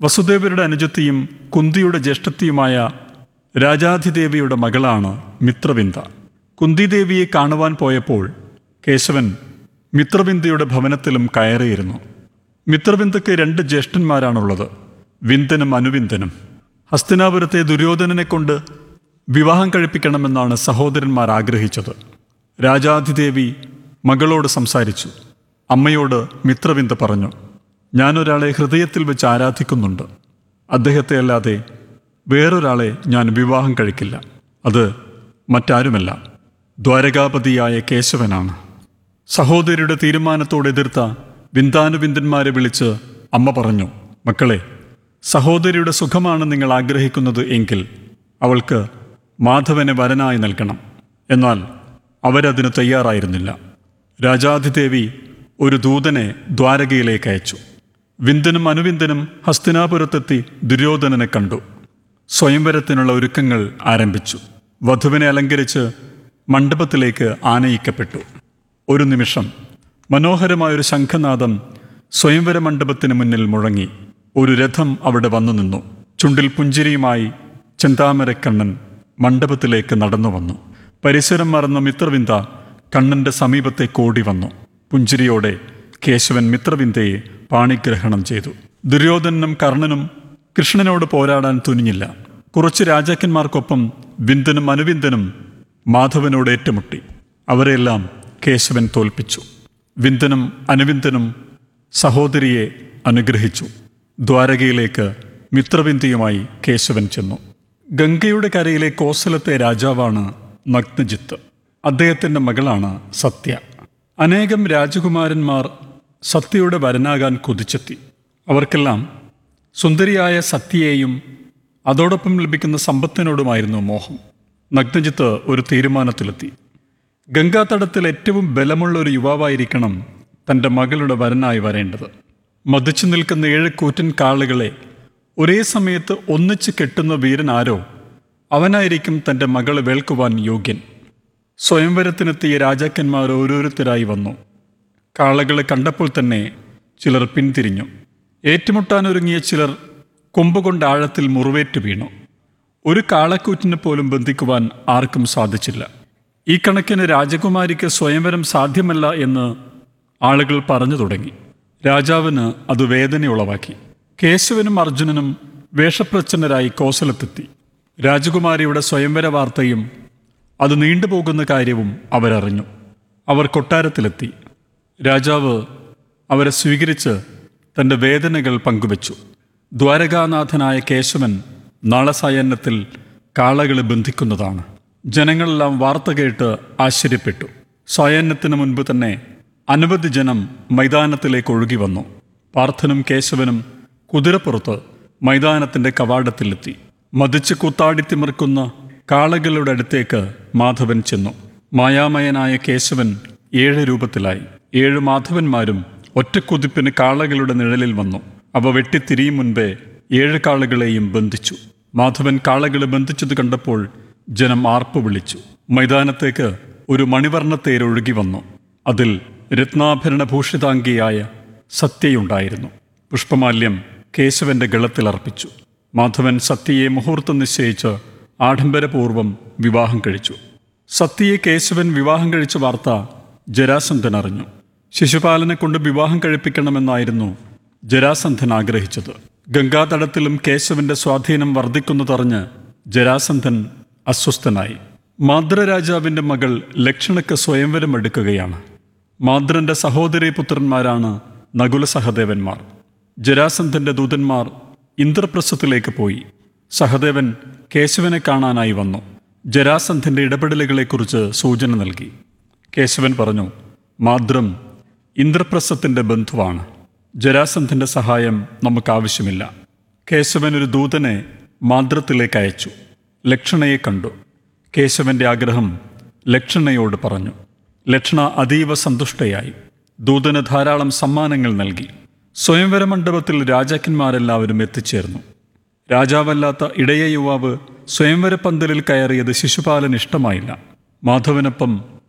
വസുദേവരുടെ അനുജത്തിയും കുന്തിയുടെ ജ്യേഷ്ഠത്തിയുമായ രാജാധിദേവിയുടെ മകളാണ് മിത്രവിന്ദ കുന്തിദേവിയെ കാണുവാൻ പോയപ്പോൾ കേശവൻ മിത്രവിന്ദയുടെ ഭവനത്തിലും കയറിയിരുന്നു മിത്രവിന്ദയ്ക്ക് രണ്ട് ജ്യേഷ്ഠന്മാരാണുള്ളത് വിന്ദനും അനുവിന്ദനും ഹസ്തിനാപുരത്തെ ദുര്യോധനനെ കൊണ്ട് വിവാഹം കഴിപ്പിക്കണമെന്നാണ് സഹോദരന്മാർ ആഗ്രഹിച്ചത് രാജാധിദേവി മകളോട് സംസാരിച്ചു അമ്മയോട് മിത്രവിന്ദ പറഞ്ഞു ഞാനൊരാളെ ഹൃദയത്തിൽ വെച്ച് ആരാധിക്കുന്നുണ്ട് അദ്ദേഹത്തെ അല്ലാതെ വേറൊരാളെ ഞാൻ വിവാഹം കഴിക്കില്ല അത് മറ്റാരുമല്ല ദ്വാരകാപതിയായ കേശവനാണ് സഹോദരിയുടെ തീരുമാനത്തോട് എതിർത്ത വിന്ദാനുവിന്ദന്മാരെ വിളിച്ച് അമ്മ പറഞ്ഞു മക്കളെ സഹോദരിയുടെ സുഖമാണ് നിങ്ങൾ ആഗ്രഹിക്കുന്നത് എങ്കിൽ അവൾക്ക് മാധവനെ വരനായി നൽകണം എന്നാൽ അവരതിന് തയ്യാറായിരുന്നില്ല രാജാധിദേവി ഒരു ദൂതനെ ദ്വാരകയിലേക്ക് അയച്ചു വിന്ദനും അനുവിന്ദനും ഹസ്തിനാപുരത്തെത്തി ദുര്യോധനനെ കണ്ടു സ്വയംവരത്തിനുള്ള ഒരുക്കങ്ങൾ ആരംഭിച്ചു വധുവിനെ അലങ്കരിച്ച് മണ്ഡപത്തിലേക്ക് ആനയിക്കപ്പെട്ടു ഒരു നിമിഷം മനോഹരമായൊരു ശംഖനാദം സ്വയംവര മണ്ഡപത്തിന് മുന്നിൽ മുഴങ്ങി ഒരു രഥം അവിടെ വന്നു നിന്നു ചുണ്ടിൽ പുഞ്ചിരിയുമായി ചെന്താമരക്കണ്ണൻ മണ്ഡപത്തിലേക്ക് നടന്നു വന്നു പരിസരം മറന്ന മിത്രവിന്ദ കണ്ണന്റെ സമീപത്തേക്ക് ഓടി വന്നു പുഞ്ചിരിയോടെ കേശവൻ മിത്രവിന്ദയെ പാണിഗ്രഹണം ചെയ്തു ദുര്യോധനനും കർണനും കൃഷ്ണനോട് പോരാടാൻ തുനിഞ്ഞില്ല കുറച്ച് രാജാക്കന്മാർക്കൊപ്പം വിന്ദനും അനുവിന്ദനും മാധവനോട് ഏറ്റുമുട്ടി അവരെല്ലാം കേശവൻ തോൽപ്പിച്ചു വിന്ദനും അനുവിന്ദനും സഹോദരിയെ അനുഗ്രഹിച്ചു ദ്വാരകയിലേക്ക് മിത്രവിന്ദയുമായി കേശവൻ ചെന്നു ഗംഗയുടെ കരയിലെ കോസലത്തെ രാജാവാണ് നഗ്നജിത്ത് അദ്ദേഹത്തിൻ്റെ മകളാണ് സത്യ അനേകം രാജകുമാരന്മാർ സത്യയുടെ വരനാകാൻ കൊതിച്ചെത്തി അവർക്കെല്ലാം സുന്ദരിയായ സത്യയെയും അതോടൊപ്പം ലഭിക്കുന്ന സമ്പത്തിനോടുമായിരുന്നു മോഹം നഗ്നജിത്ത് ഒരു തീരുമാനത്തിലെത്തി ഗംഗാതടത്തിൽ ഏറ്റവും ബലമുള്ള ഒരു യുവാവായിരിക്കണം തൻ്റെ മകളുടെ വരനായി വരേണ്ടത് മതിച്ചു നിൽക്കുന്ന ഏഴ് കൂറ്റൻ കാളുകളെ ഒരേ സമയത്ത് ഒന്നിച്ച് കെട്ടുന്ന വീരൻ ആരോ അവനായിരിക്കും തൻ്റെ മകളെ വേൾക്കുവാൻ യോഗ്യൻ സ്വയംവരത്തിനെത്തിയ രാജാക്കന്മാർ ഓരോരുത്തരായി വന്നു കാളകളെ കണ്ടപ്പോൾ തന്നെ ചിലർ പിന്തിരിഞ്ഞു ഏറ്റുമുട്ടാനൊരുങ്ങിയ ചിലർ കൊമ്പുകൊണ്ട് ആഴത്തിൽ മുറിവേറ്റ് വീണു ഒരു കാളക്കൂറ്റിനെ പോലും ബന്ധിക്കുവാൻ ആർക്കും സാധിച്ചില്ല ഈ കണക്കിന് രാജകുമാരിക്ക് സ്വയംവരം സാധ്യമല്ല എന്ന് ആളുകൾ പറഞ്ഞു തുടങ്ങി രാജാവിന് അത് വേദനയുളവാക്കി കേശവനും അർജുനനും വേഷപ്രച്ഛന്നരായി കോസലത്തെത്തി രാജകുമാരിയുടെ സ്വയംവര വാർത്തയും അത് നീണ്ടുപോകുന്ന കാര്യവും അവരറിഞ്ഞു അവർ കൊട്ടാരത്തിലെത്തി രാജാവ് അവരെ സ്വീകരിച്ച് തൻ്റെ വേദനകൾ പങ്കുവച്ചു ദ്വാരകാനാഥനായ കേശവൻ നാളെ സായന്നത്തിൽ കാളകളെ ബന്ധിക്കുന്നതാണ് ജനങ്ങളെല്ലാം വാർത്ത കേട്ട് ആശ്ചര്യപ്പെട്ടു സായന്നത്തിന് മുൻപ് തന്നെ അനവധി ജനം മൈതാനത്തിലേക്ക് ഒഴുകി വന്നു പാർത്ഥനും കേശവനും കുതിരപ്പുറത്ത് മൈതാനത്തിന്റെ കവാടത്തിലെത്തി മതിച്ച് കൂത്താടിത്തിമിർക്കുന്ന കാളകളുടെ അടുത്തേക്ക് മാധവൻ ചെന്നു മായാമയനായ കേശവൻ ഏഴ് രൂപത്തിലായി ഏഴ് മാധവന്മാരും ഒറ്റക്കുതിപ്പിന് കാളകളുടെ നിഴലിൽ വന്നു അവ വെട്ടിത്തിരിയും മുൻപേ ഏഴ് കാളകളെയും ബന്ധിച്ചു മാധവൻ കാളകളെ ബന്ധിച്ചത് കണ്ടപ്പോൾ ജനം ആർപ്പ് വിളിച്ചു മൈതാനത്തേക്ക് ഒരു മണിവർണ്ണത്തേര് ഒഴുകി വന്നു അതിൽ രത്നാഭരണഭൂഷിതാംഗിയായ സത്യയുണ്ടായിരുന്നു പുഷ്പമാല്യം കേശവന്റെ ഗളത്തിൽ അർപ്പിച്ചു മാധവൻ സത്യയെ മുഹൂർത്തം നിശ്ചയിച്ച് ആഡംബരപൂർവം വിവാഹം കഴിച്ചു സത്യയെ കേശവൻ വിവാഹം കഴിച്ച വാർത്ത ജരാസന്ധൻ അറിഞ്ഞു ശിശുപാലനെ കൊണ്ട് വിവാഹം കഴിപ്പിക്കണമെന്നായിരുന്നു ജരാസന്ധൻ ആഗ്രഹിച്ചത് ഗംഗാതടത്തിലും കേശവന്റെ സ്വാധീനം വർദ്ധിക്കുന്നതറിഞ്ഞ് ജരാസന്ധൻ അസ്വസ്ഥനായി മാദ്രരാജാവിന്റെ മകൾ ലക്ഷണക്ക് സ്വയംവരം എടുക്കുകയാണ് മാദ്രന്റെ സഹോദരി പുത്രന്മാരാണ് നകുല സഹദേവന്മാർ ജരാസന്ധന്റെ ദൂതന്മാർ ഇന്ദ്രപ്രസ്ഥത്തിലേക്ക് പോയി സഹദേവൻ കേശവനെ കാണാനായി വന്നു ജരാസന്ധന്റെ ഇടപെടലുകളെക്കുറിച്ച് സൂചന നൽകി കേശവൻ പറഞ്ഞു മാദ്രം ഇന്ദ്രപ്രസ്ഥത്തിന്റെ ബന്ധുവാണ് ജരാസന്ധന്റെ സഹായം നമുക്ക് ആവശ്യമില്ല കേശവൻ ഒരു ദൂതനെ മാദ്രത്തിലേക്ക് അയച്ചു ലക്ഷണയെ കണ്ടു കേശവന്റെ ആഗ്രഹം ലക്ഷണയോട് പറഞ്ഞു ലക്ഷണ അതീവ സന്തുഷ്ടയായി ദൂതന് ധാരാളം സമ്മാനങ്ങൾ നൽകി സ്വയംവര മണ്ഡപത്തിൽ രാജാക്കന്മാരെല്ലാവരും എത്തിച്ചേർന്നു രാജാവല്ലാത്ത ഇടയ യുവാവ് സ്വയംവര പന്തലിൽ കയറിയത് ശിശുപാലൻ ഇഷ്ടമായില്ല മാധവനൊപ്പം